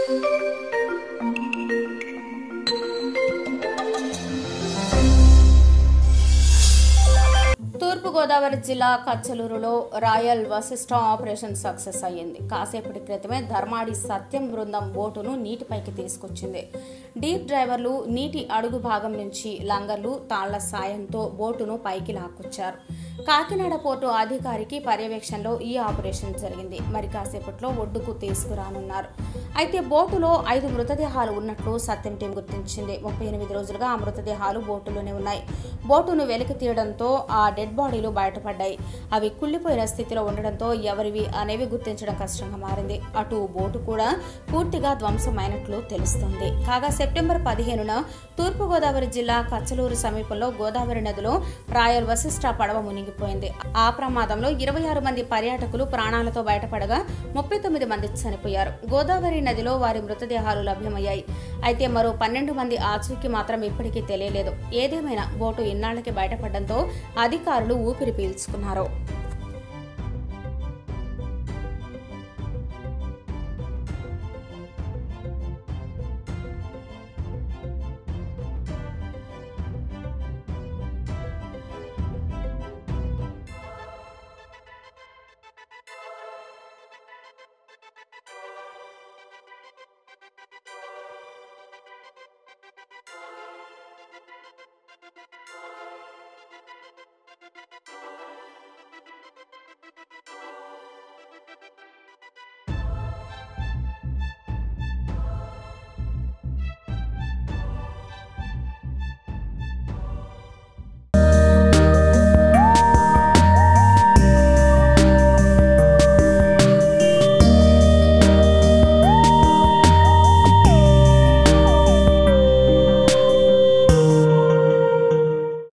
తూర్పుగోదావరి జిల్లా కచ్చలూరులో Royal Vashishta operation success అయ్యింది కాసేపటి క్రితమే ధర్మాడి సత్యం బృందం బోటును నీటిపైకి తీసుకొచ్చింది డీప్ డ్రైవర్లు నీటి అడుగు భాగం నుంచి లంగర్లు తాళ్ల సాయంతో బోటును పైకి లాక్కొచ్చారు కాకినాడ పోర్టు అధికారికి పర్యవేక్షణలో ఈ ఆపరేషన్ జరిగింది మరి కాసేపట్లో ఒడ్డుకు తీసుకురానున్నారు అయితే బోటులో ఐదు మృతదేహాలు ఉన్నట్లు సత్యం టీం గుర్తించింది ముప్పై ఎనిమిది రోజులుగా ఆ మృతదేహాలు బోటులోనే ఉన్నాయి బోటును వెలికి తీయడంతో ఆ డెడ్ బాడీలు బయటపడ్డాయి అవి కుళ్ళిపోయిన స్థితిలో ఉండడంతో ఎవరివి అనేవి గుర్తించడం కష్టంగా మారింది అటు బోటు కూడా పూర్తిగా ధ్వంసమైనట్లు తెలుస్తోంది కాగా సెప్టెంబర్ పదిహేనున తూర్పుగోదావరి జిల్లా కచ్చలూరు సమీపంలో గోదావరి నదిలో రాయల్ వశిష్ట పడవ మునిగిపోయింది ఆ ప్రమాదంలో ఇరవై ఆరు మంది పర్యాటకులు ప్రాణాలతో బయటపడగా ముప్పై తొమ్మిది మంది చనిపోయారు గోదావరి నదిలో వారి మృతదేహాలు లభ్యమయ్యాయి అయితే మరో పన్నెండు మంది ఆచూకీ మాత్రం ఇప్పటికీ తెలియలేదు ఏదేమైనా బోటు ఇన్నాళ్లకి బయటపడడంతో అధికారులు ఊపిరి పీల్చుకున్నారు